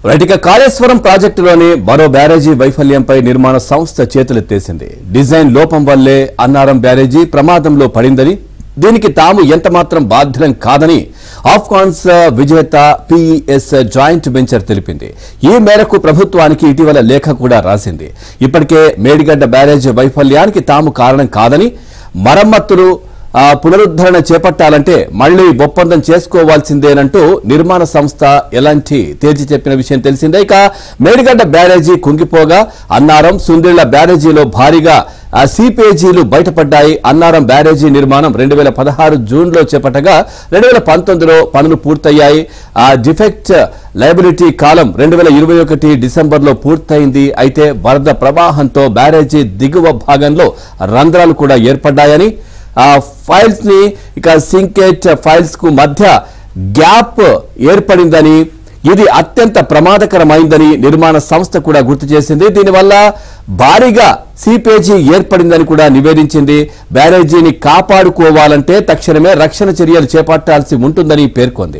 Right ఇక కాళేశ్వరం ప్రాజెక్టులోని మరో బ్యారేజీ వైఫల్యంపై నిర్మాణ సంస్థ చేతులెత్తేసింది డిజైన్ లోపం వల్లే అన్నారం బ్యారేజీ ప్రమాదంలో పడిందని దీనికి తాము ఎంతమాత్రం బాధ్యులం కాదని ఆఫ్ఘాన్స్ విజేత పిఈఎస్ జాయింట్ వెంచర్ తెలిపింది ఈ మేరకు ప్రభుత్వానికి ఇటీవల లేఖ కూడా రాసింది ఇప్పటికే మేడిగడ్డ బ్యారేజీ వైఫల్యానికి తాము కారణం కాదని మరమ్మతులు ఆ పునరుద్ధరణ చేపట్టాలంటే మళ్లీ ఒప్పందం చేసుకోవాల్సిందేనంటూ నిర్మాణ సంస్థ ఎలాంటి తేల్చి చెప్పిన విషయం తెలిసిందే ఇక మేడిగడ్డ బ్యారేజీ కుంగిపోగా అన్నారం సుందిళ్ల బ్యారేజీలో భారీగా ఆ సీపేజీలు బయటపడ్డాయి అన్నారం బ్యారేజీ నిర్మాణం రెండు వేల పదహారు జూన్లో చేపట్టగా రెండు వేల పంతొమ్మిదిలో పనులు పూర్తయ్యాయి ఆ డిఫెక్ట్ లయబిలిటీ కాలం రెండు వేల ఇరవై ఒకటి డిసెంబర్లో పూర్తయింది అయితే వరద ప్రవాహంతో బ్యారేజీ దిగువ భాగంలో రంధ్రాలు కూడా ఏర్పడ్డాయని ఆ ఫైల్స్ ని ఇక సింకేట్ ఫైల్స్ కు మధ్య గ్యాప్ ఏర్పడిందని ఇది అత్యంత ప్రమాదకరమైందని నిర్మాణ సంస్థ కూడా గుర్తు చేసింది దీనివల్ల భారీగా సీపేజీ ఏర్పడిందని కూడా నివేదించింది బ్యారేజీని కాపాడుకోవాలంటే తక్షణమే రక్షణ చర్యలు చేపట్టాల్సి ఉంటుందని పేర్కొంది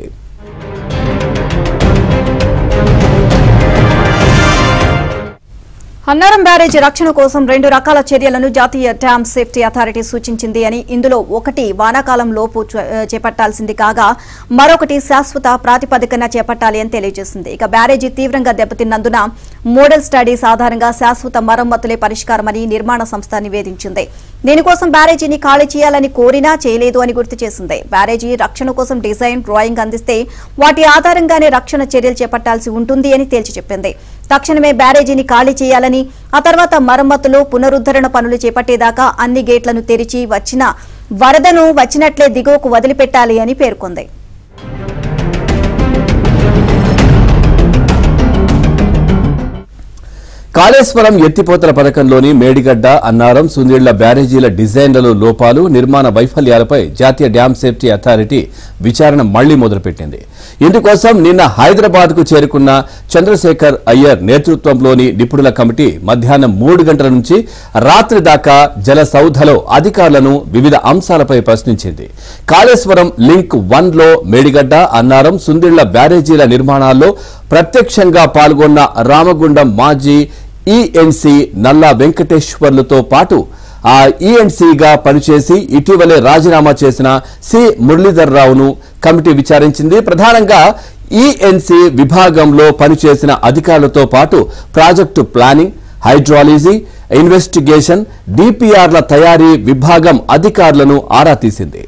అన్నారం బ్యారేజీ రక్షణ కోసం రెండు రకాల చర్యలను జాతీయ డ్యామ్ సేఫ్టీ అథారిటీ సూచించింది అని ఇందులో ఒకటి వానాకాలం లోపు చే- చేపట్టాల్సింది కాగా మరొకటి శాశ్వత ప్రాతిపదికన చేపట్టాలి అని తెలియజేసింది ఇక బ్యారేజీ తీవ్రంగా దెబ్బతిన్నందున మోడల్ స్టడీస్ ఆధారంగా శాశ్వత మరమ్మతులే పరిష్కారమని నిర్మాణ సంస్థ నివేదించింది దీనికోసం బ్యారేజీని ఖాళీ చేయాలని కోరినా చేయలేదు అని గుర్తు చేసింది బ్యారేజీ రక్షణ కోసం డిజైన్ డ్రాయింగ్ అందిస్తే వాటి ఆధారంగానే రక్షణ చర్యలు చేపట్టాల్సి ఉంటుంది అని తేల్చి చెప్పింది తక్షణమే బ్యారేజీని ఖాళీ చేయాలని ఆ తర్వాత మరమ్మతులు పునరుద్ధరణ పనులు చేపట్టేదాకా అన్ని గేట్లను తెరిచి వచ్చిన వరదను వచ్చినట్లే దిగువకు వదిలిపెట్టాలి అని పేర్కొంది కాళేశ్వరం ఎత్తిపోతల పథకంలోని మేడిగడ్డ అన్నారం సుందిళ్ల బ్యారేజీల డిజైన్లలో లోపాలు నిర్మాణ వైఫల్యాలపై జాతీయ డ్యామ్ సేఫ్టీ అథారిటీ విచారణ మళ్లీ మొదలుపెట్టింది ఇందుకోసం నిన్న హైదరాబాద్ కు చేరుకున్న చంద్రశేఖర్ అయ్యర్ నేతృత్వంలోని నిపుణుల కమిటీ మధ్యాహ్నం మూడు గంటల నుంచి రాత్రి దాకా జల సౌధలో అధికారులను వివిధ అంశాలపై ప్రశ్నించింది కాళేశ్వరం లింక్ వన్ లో మేడిగడ్డ అన్నారం సుందిళ్ల బ్యారేజీల నిర్మాణాల్లో ప్రత్యక్షంగా పాల్గొన్న రామగుండం మాజీ ఈఎన్సీ నల్లా వెంకటేశ్వర్లతో పాటు ఆ ఈఎన్సీగా పనిచేసి ఇటీవలే రాజీనామా చేసిన సి మురళీధర్ రావును కమిటీ విచారించింది ప్రధానంగా ఈఎన్సీ విభాగంలో పనిచేసిన అధికారులతో పాటు ప్రాజెక్టు ప్లానింగ్ హైడ్రాలజీ ఇన్వెస్టిగేషన్ డిపిఆర్ల తయారీ విభాగం అధికారులను ఆరా తీసింది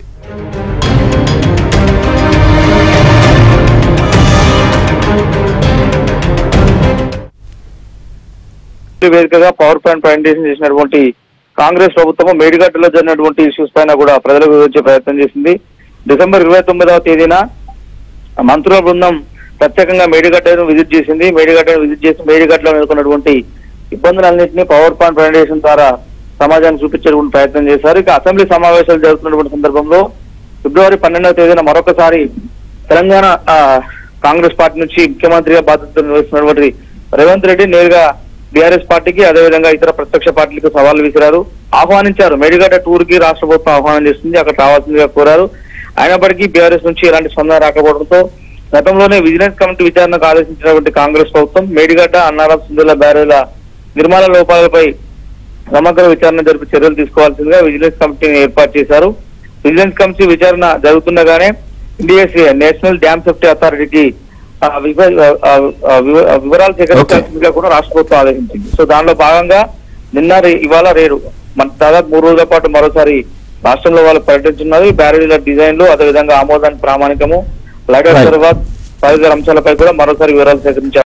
వేదికగా పవర్ పాయింట్ ప్రజెంటేషన్ చేసినటువంటి కాంగ్రెస్ ప్రభుత్వం మేడిగడ్డలో జరిగినటువంటి ఇష్యూస్ పైన కూడా ప్రజలకు వివరించే ప్రయత్నం చేసింది డిసెంబర్ ఇరవై తొమ్మిదవ తేదీన మంత్రుల బృందం ప్రత్యేకంగా మేడిగడ్డను విజిట్ చేసింది మేడిగడ్డను విజిట్ చేసి మేడిగడ్డలో నెలకొన్నటువంటి ఇబ్బందులన్నింటినీ పవర్ పాయింట్ ప్రజెంటేషన్ ద్వారా సమాజానికి చూపించేటువంటి ప్రయత్నం చేశారు ఇక అసెంబ్లీ సమావేశాలు జరుగుతున్నటువంటి సందర్భంలో ఫిబ్రవరి పన్నెండవ తేదీన మరొకసారి తెలంగాణ ఆ, కాంగ్రెస్ పార్టీ నుంచి ముఖ్యమంత్రిగా బాధ్యతలు నిర్వహిస్తున్నటువంటి రేవంత్ రెడ్డి నేరుగా బీఆర్ఎస్ పార్టీకి అదేవిధంగా ఇతర ప్రత్యక్ష పార్టీలకు సవాళ్లు విసిరారు ఆహ్వానించారు మేడిగడ్డ టూర్ కి రాష్ట్ర ప్రభుత్వం ఆహ్వానం చేస్తుంది అక్కడ రావాల్సిందిగా కోరారు అయినప్పటికీ బీఆర్ఎస్ నుంచి ఎలాంటి స్పందన రాకపోవడంతో గతంలోనే విజిలెన్స్ కమిటీ విచారణకు ఆదేశించినటువంటి కాంగ్రెస్ ప్రభుత్వం మేడిగడ్డ అన్నారం సుందర బ్యారేల నిర్మాణ లోపాలపై సమగ్ర విచారణ జరిపి చర్యలు తీసుకోవాల్సిందిగా విజిలెన్స్ కమిటీని ఏర్పాటు చేశారు విజిలెన్స్ కమిటీ విచారణ జరుగుతుండగానే ఇండిఎస్ఏ నేషనల్ డ్యామ్ సేఫ్టీ అథారిటీకి ఆ, వివ- ఆ, ఆ, వివ- ఆ, వివరాలు సేకరించాల్సిందిగా కూడా రాష్ట్ర ప్రభుత్వం ఆదేశించింది సో దానిలో భాగంగా నిన్న రే- ఇవాళ రేరు మన దాదాపు మూడు రోజుల పాటు మరోసారి రాష్ట్రంలో వాళ్ళు పర్యటించున్నారు ఈ బ్యారేజీల డిజైన్లు అదేవిధంగా ఆమోదానికి ప్రామాణికము లైటర్ Right. తర్వాత తదితర అంశాలపై కూడా మరోసారి వివరాలు సేకరించారు